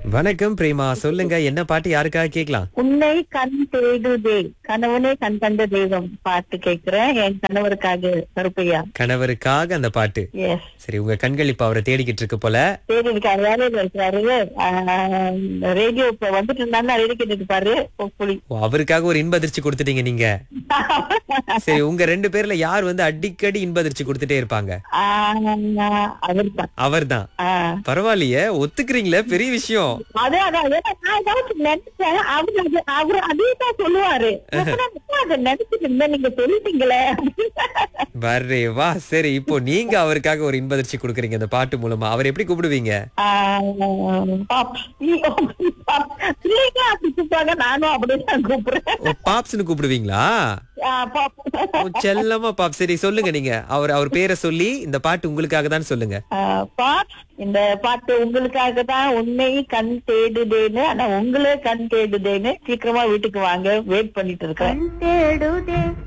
வணக்கம் பிரேமா சொல்லுங்க என்ன பாட்டு யாருக்காக கேக்கலாம் உன்னை கண் தேடுதே கணவனே கண் கண்ட தெய்வம் பாட்டு கேக்குறேன் என் கணவருக்காக கருப்பையா கணவருக்காக அந்த பாட்டு எஸ் சரி உங்க கண்கள் இப்ப அவரை தேடிக்கிட்டு இருக்கு போல சரி இருக்காரு வேலையில இருக்கிறாரு ரேடியோ இப்ப வந்துட்டு இருந்தாருன்னா ரேடியோ கேட்டுட்டு இருப்பாரு hopefully. ஓ, அவருக்காக ஒரு இன்ப அதிர்ச்சி கொடுத்துட்டீங்க நீங்க சரி உங்க ரெண்டு பேர்ல யார் வந்து அடிக்கடி இன்ப அதிர்ச்சி கொடுத்துட்டே இருப்பாங்க ஆஹ் அவர்தான் அவர்தான் ஆஹ் பரவாயில்லையே ஒத்துக்கிறீங்களே பெரிய விஷயம் அதே அதான் ஏன்னா நான் ஏதாச்சும் நினைச்சேன் அவரு அது அவரு அதே தான் சொல்லுவாரு அப்புறம் நான் அதை நினைச்சிட்டு இருந்தேன் நீங்க சொல்லிட்டீங்களே வரே வா சரி இப்போ நீங்க அவருக்காக ஒரு இன்ப அதிர்ச்சி கொடுக்குறீங்க இந்த பாட்டு மூலமா அவர் எப்படி கூப்பிடுவீங்க ஆஹ் பாப். பாப். பிள்ளைங்க அப்படி கூப்பிடுவாங்க நானும் அப்படிதான் கூப்பிடுறேன் ஓ பாப்ஸ்னு கூப்பிடுவீங்களா ஆஹ் பாப். ஓ, செல்லமா பாப் சரி சொல்லுங்க நீங்க அவர் அவர் பேரை சொல்லி இந்த பாட்டு உங்களுக்காக தான் சொல்லுங்க ஆஹ் பாப். இந்த பாட்டு உங்களுக்காக தான் உண்மை கண் தேடுதேன்னு ஆனா உங்களே கண் தேடுதேன்னு சீக்கிரமா வீட்டுக்கு வாங்க வெயிட் பண்ணிட்டு இருக்கேன் கண் தேடுதே